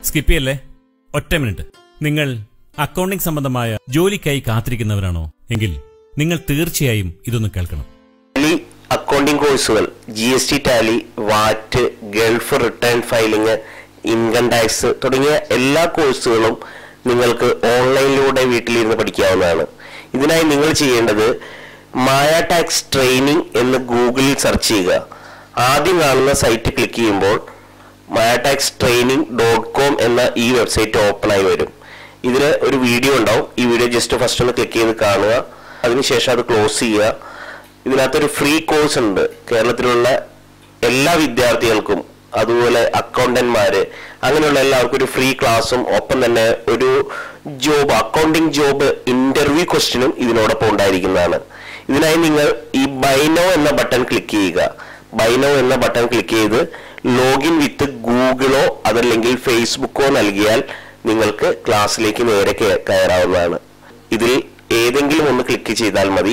Skip ചെയ്യല്ലേ ഒറ്റ minute നിങ്ങൾ അക്കൗണ്ടിംഗ് സംബന്ധമായ ജോലിക്കായി കാത്തിരിക്കുന്നവരാണോ എങ്കിൽ നിങ്ങൾ തീർച്ചയായും ഇതൊന്ന് കേൾക്കണം ടാലി അക്കൗണ്ടിംഗ് കോഴ്സുകൾ G S T tally VAT Gulf return filing income tax തുടങ്ങിയ എല്ലാ കോഴ്സുകളും നിങ്ങൾക്ക് ഓൺലൈനിലൂടെ വീട്ടിലിരുന്ന് പഠിക്കാവുന്നതാണ് ഇതിനായി നിങ്ങൾ ചെയ്യേണ്ടത് മായ ടാക്സ് ട്രെയിനിങ് എന്ന് ഗൂഗിളിൽ സെർച്ച് ചെയ്യുക ആദ്യം കാണുന്ന സൈറ്റ് ക്ലിക്ക് ചെയ്യുമ്പോൾ മാറ്റാക്സ് ട്രെയിനിങ് ഡോട്ട് കോം എന്ന ഈ വെബ്സൈറ്റ് ഓപ്പൺ ആയി വരും ഇതിന് ഒരു വീഡിയോ ഉണ്ടാവും ഈ വീഡിയോ ജസ്റ്റ് ഫസ്റ്റ് ഒന്ന് ക്ലിക്ക് ചെയ്ത് കാണുക അതിനുശേഷം അത് ക്ലോസ് ചെയ്യുക ഇതിനകത്തൊരു ഫ്രീ കോഴ്സ് ഉണ്ട് കേരളത്തിലുള്ള എല്ലാ വിദ്യാർത്ഥികൾക്കും അതുപോലെ അക്കൗണ്ടന്റ്മാര് അങ്ങനെയുള്ള എല്ലാവർക്കും ഒരു ഫ്രീ ക്ലാസ്സും ഒപ്പം തന്നെ ഒരു ജോബ് അക്കൗണ്ടിംഗ് ജോബ് ഇന്റർവ്യൂ ക്വസ്റ്റ്യനും ഇതിനോടൊപ്പം ഉണ്ടായിരിക്കുന്നതാണ് ഇതിനായി നിങ്ങൾ ഈ ബൈനോ എന്ന ബട്ടൺ ക്ലിക്ക് ചെയ്യുക ബൈനോ എന്ന ബട്ടൺ ക്ലിക്ക് ചെയ്ത് ലോഗിൻ വിത്ത് ഗൂഗിളോ അതല്ലെങ്കിൽ ഫേസ്ബുക്കോ നൽകിയാൽ നിങ്ങൾക്ക് ക്ലാസ്സിലേക്ക് നേരെ കയ- കയറാവുന്നതാണ് ഇതിൽ ഏതെങ്കിലും ഒന്ന് ക്ലിക്ക് ചെയ്താൽ മതി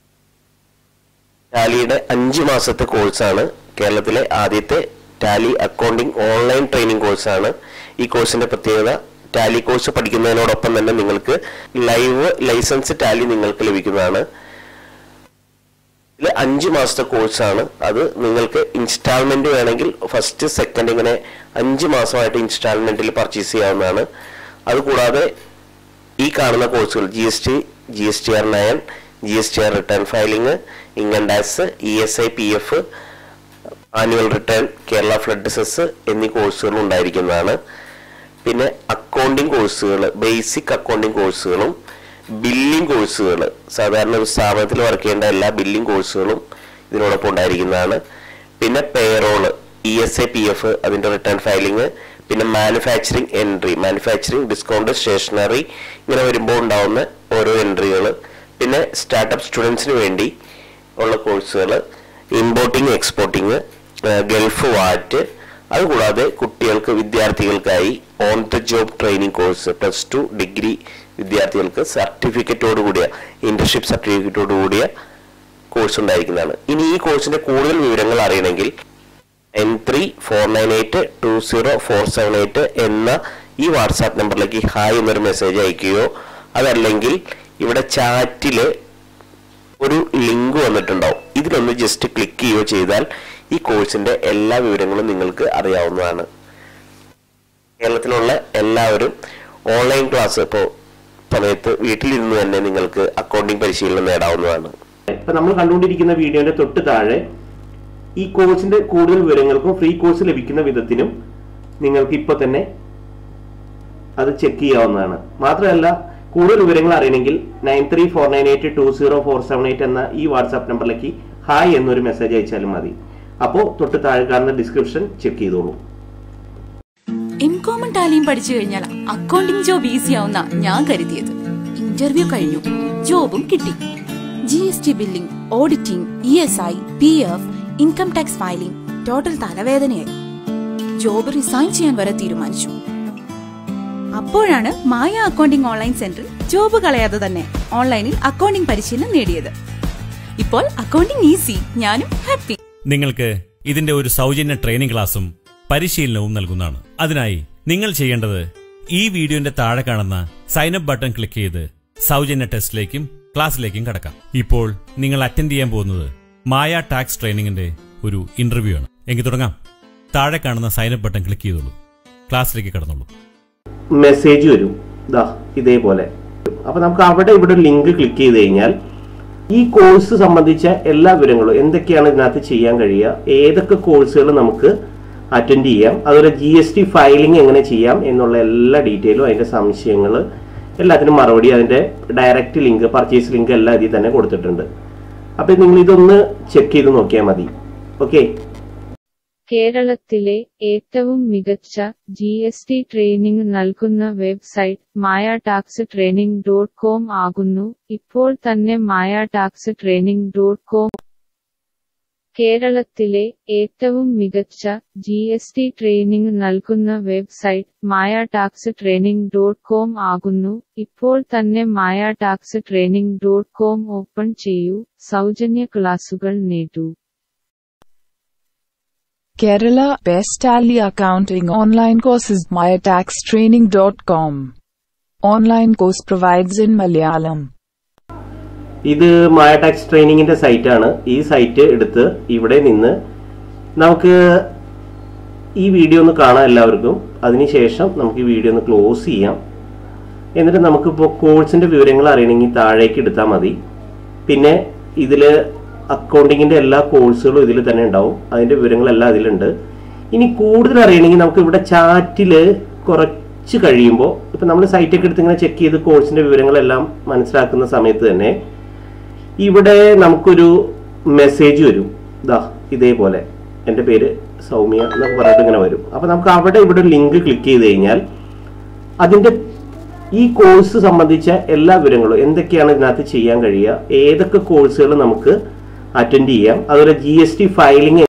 ടാലിയുടെ അഞ്ച് മാസത്തെ കോഴ്സാണ് കേരളത്തിലെ ആദ്യത്തെ ടാലി അക്കൗണ്ടിംഗ് ഓൺലൈൻ ട്രെയിനിങ് കോഴ്സാണ് ഈ കോഴ്സിന്റെ പ്രത്യേകത ടാലി കോഴ്സ് പഠിക്കുന്നതിനോടൊപ്പം തന്നെ നിങ്ങൾക്ക് ലൈവ് ലൈസൻസ് ടാലി നിങ്ങൾക്ക് ലഭിക്കുന്നതാണ് ഇതിൽ അഞ്ച് മാസത്തെ കോഴ്സാണ് അത് നിങ്ങൾക്ക് ഇൻസ്റ്റാൾമെന്റ് വേണമെങ്കിൽ ഫസ്റ്റ് സെക്കൻഡ് ഇങ്ങനെ അഞ്ച് മാസമായിട്ട് ഇൻസ്റ്റാൾമെന്റിൽ പർച്ചേസ് ചെയ്യാവുന്നതാണ് അതുകൂടാതെ ഈ കാണുന്ന കോഴ്സുകൾ G S T G S T R nine G S T R return filing income tax E S I P F annual return Kerala flood cess എന്നീ കോഴ്സുകൾ ഉണ്ടായിരിക്കുന്നതാണ് പിന്നെ അക്കൗണ്ടിംഗ് കോഴ്സുകൾ ബേസിക് അക്കൗണ്ടിംഗ് കോഴ്സുകളും ബില്ലിംഗ് കോഴ്സുകൾ സാധാരണ ഒരു സ്ഥാപനത്തിൽ വർക്ക് ചെയ്യേണ്ട എല്ലാ ബില്ലിംഗ് കോഴ്സുകളും ഇതിനോടൊപ്പം ഉണ്ടായിരിക്കുന്നതാണ് പിന്നെ payroll E S A P F അതിന്റെ റിട്ടേൺ ഫയലിംഗ് പിന്നെ manufacturing entry manufacturing discount stationery ഇങ്ങനെ വരുമ്പോൾ ഉണ്ടാവുന്ന ഓരോ എൻട്രികൾ പിന്നെ സ്റ്റാർട്ടപ്പ് സ്റ്റുഡൻസിന് വേണ്ടി ഉള്ള കോഴ്സുകൾ ഇമ്പോർട്ടിങ് എക്സ്പോർട്ടിങ് ഗൾഫ് വാറ്റ് അതുകൂടാതെ കുട്ടികൾക്ക് വിദ്യാർത്ഥികൾക്കായി on the job training course plus two degree വിദ്യാർത്ഥികൾക്ക് സർട്ടിഫിക്കറ്റോട് കൂടിയ ഇന്റർഷിപ്പ് സർട്ടിഫിക്കറ്റോട് കൂടിയ കോഴ്സ് ഉണ്ടായിരിക്കുന്നതാണ് ഇനി ഈ കോഴ്സിന്റെ കൂടുതൽ വിവരങ്ങൾ അറിയണമെങ്കിൽ nine three four nine eight two zero four seven eight എന്ന ഈ വാട്സാപ്പ് നമ്പറിലേക്ക് ഹായ് എന്നൊരു മെസ്സേജ് അയക്കുകയോ അതല്ലെങ്കിൽ ഇവിടെ ചാറ്റില് ഒരു ലിങ്ക് വന്നിട്ടുണ്ടാവും ഇതിലൊന്ന് ജസ്റ്റ് ക്ലിക്ക് ചെയ്യുകയോ ചെയ്താൽ ഈ കോഴ്സിന്റെ എല്ലാ വിവരങ്ങളും നിങ്ങൾക്ക് അറിയാവുന്നതാണ് കേരളത്തിലുള്ള എല്ലാവരും ഓൺലൈൻ ക്ലാസ് ഇപ്പോൾ സമയത്ത് വീട്ടിലിരുന്ന് തന്നെ നിങ്ങൾക്ക് അക്കൗണ്ടിംഗ് പരിശീലനം നേടാവുന്നതാണ് ഇപ്പൊ നമ്മൾ കണ്ടുകൊണ്ടിരിക്കുന്ന വീഡിയോന്റെ തൊട്ട് താഴെ ഈ കോഴ്സിന്റെ കൂടുതൽ വിവരങ്ങൾക്കും ഫ്രീ കോഴ്സ് ലഭിക്കുന്ന വിധത്തിനും നിങ്ങൾക്ക് ഇപ്പൊ തന്നെ അത് ചെക്ക് ചെയ്യാവുന്നതാണ് മാത്രമല്ല കൂടുതൽ വിവരങ്ങൾ അറിയണമെങ്കിൽ nine three four nine eight two zero four seven eight എന്ന ഈ വാട്സാപ്പ് നമ്പറിലേക്ക് ഹായ് എന്നൊരു മെസ്സേജ് അയച്ചാലും മതി അപ്പോൾ തൊട്ട് താഴെ കാണുന്ന ഡിസ്ക്രിപ്ഷൻ ചെക്ക് ചെയ്തോളൂ എം കോമൺ ടാലിയും പഠിച്ചു കഴിഞ്ഞാൽ അക്കൗണ്ടിംഗ് ജോബ് ഈസി ആവുന്ന ഞാൻ കരുതിയത് ഇന്റർവ്യൂ കഴിഞ്ഞു ജോബും കിട്ടി G S T billing auditing E S I P F income tax filing total തലവേദനയായി ജോബ് റിസൈൻ ചെയ്യാൻ വരെ തീരുമാനിച്ചു അപ്പോഴാണ് മായ അക്കൗണ്ടിംഗ് ഓൺലൈൻ സെന്ററിൽ ജോബ് കളയാതെ തന്നെ ഓൺലൈനിൽ അക്കൗണ്ടിംഗ് പരിശീലനം നേടിയത് ഇപ്പോൾ അക്കൗണ്ടിംഗ് ഈസി ഞാനും ഹാപ്പി നിങ്ങൾക്ക് ഇതിന്റെ ഒരു സൗജന്യ ട്രെയിനിംഗ് ക്ലാസും പരിശീലനവും നൽകുന്നതാണ് അതിനായി നിങ്ങൾ ചെയ്യേണ്ടത് ഈ വീഡിയോന്റെ താഴെ കാണുന്ന സൈനപ്പ് ബട്ടൺ ക്ലിക്ക് ചെയ്ത് സൗജന്യ ടെസ്റ്റിലേക്കും ക്ലാസ്സിലേക്കും കടക്കാം ഇപ്പോൾ നിങ്ങൾ അറ്റൻഡ് ചെയ്യാൻ പോകുന്നത് മായ ടാക്സ് ട്രെയിനിങ്ങിന്റെ ഒരു ഇന്റർവ്യൂ ആണ് എങ്കിൽ തുടങ്ങാം താഴെ കാണുന്ന സൈനപ്പ് ബട്ടൺ ക്ലിക്ക് ചെയ്തോളൂ ക്ലാസ്സിലേക്ക് കടന്നോളൂ മെസ്സേജ് വരും ഇതാ ഇതേപോലെ അപ്പൊ നമുക്ക് അവിടെ ഇവിടെ ലിങ്ക് ക്ലിക്ക് ചെയ്ത് കഴിഞ്ഞാൽ ഈ കോഴ്സ് സംബന്ധിച്ച എല്ലാ വിവരങ്ങളും എന്തൊക്കെയാണ് ഇതിനകത്ത് ചെയ്യാൻ കഴിയുക ഏതൊക്കെ കോഴ്സുകൾ നമുക്ക് അറ്റൻഡ് ചെയ്യാം അതുപോലെ ജി എസ് ടി ഫയലിംഗ് എങ്ങനെ ചെയ്യാം എന്നുള്ള എല്ലാ ഡീറ്റെയിലും അതിന്റെ സംശയങ്ങൾ എല്ലാത്തിനും മറുപടി അതിന്റെ ഡയറക്റ്റ് ലിങ്ക് പർച്ചേസ് ലിങ്ക് എല്ലാം ഇതിൽ തന്നെ കൊടുത്തിട്ടുണ്ട് അപ്പൊ നിങ്ങൾ ഇതൊന്ന് ചെക്ക് ചെയ്ത് നോക്കിയാൽ മതി ഓക്കെ കേരളത്തിലെ ഏറ്റവും മികച്ച ജി എസ് ടി ട്രെയിനിംഗ് നൽകുന്ന website Maya tax training dot com ആകുന്നു ഇപ്പോൾ തന്നെ Maya tax training dot com കേരളത്തിലെ ഏറ്റവും മികച്ച ജി എസ് ടി ട്രെയിനിംഗ് നൽകുന്ന website Maya tax training dot com ആകുന്നു ഇപ്പോൾ തന്നെ Maya tax training dot com open ചെയ്യൂ സൗജന്യ ക്ലാസുകൾ നേടൂ Kerala Best Tally Accounting Online Courses MyTaxTraining.com. Online course provides in Malayalam. ഇത് മായ ടാക്സ് ട്രെയിനിങ്ങിന്റെ സൈറ്റാണ് ഈ സൈറ്റ് എടുത്ത് ഇവിടെ നിന്ന് നമുക്ക് ഈ വീഡിയോ ഒന്ന് കാണാം എല്ലാവർക്കും അതിനുശേഷം നമുക്ക് ഈ വീഡിയോ ഒന്ന് ക്ലോസ് ചെയ്യാം എന്നിട്ട് നമുക്കിപ്പോൾ കോഴ്സിന്റെ വിവരങ്ങൾ അറിയണമെങ്കിൽ താഴേക്ക് എടുത്താൽ മതി പിന്നെ ഇതിൽ അക്കൗണ്ടിങ്ങിന്റെ എല്ലാ കോഴ്സുകളും ഇതിൽ തന്നെ ഉണ്ടാവും അതിന്റെ വിവരങ്ങളെല്ലാം അതിലുണ്ട് ഇനി കൂടുതൽ അറിയണമെങ്കിൽ നമുക്ക് ഇവിടെ ചാറ്റിൽ കുറച്ച് കഴിയുമ്പോൾ ഇപ്പം നമ്മൾ സൈറ്റൊക്കെ എടുത്ത് ഇങ്ങനെ ചെക്ക് ചെയ്ത് കോഴ്സിന്റെ വിവരങ്ങളെല്ലാം മനസ്സിലാക്കുന്ന സമയത്ത് തന്നെ ഇവിടെ നമുക്കൊരു മെസ്സേജ് വരും ഇതാ ഇതേപോലെ എൻ്റെ പേര് സൗമ്യ എന്നൊക്കെ പറഞ്ഞിട്ട് ഇങ്ങനെ വരും അപ്പോൾ നമുക്ക് അവിടെ ഇവിടെ ഒരു ലിങ്ക് ക്ലിക്ക് ചെയ്ത് കഴിഞ്ഞാൽ അതിൻ്റെ ഈ കോഴ്സ് സംബന്ധിച്ച എല്ലാ വിവരങ്ങളും എന്തൊക്കെയാണ് ഇതിനകത്ത് ചെയ്യാൻ കഴിയുക ഏതൊക്കെ കോഴ്സുകൾ നമുക്ക് അറ്റൻഡ് ചെയ്യാം അതുപോലെ ജി എസ് ടി ഫയലിംഗ്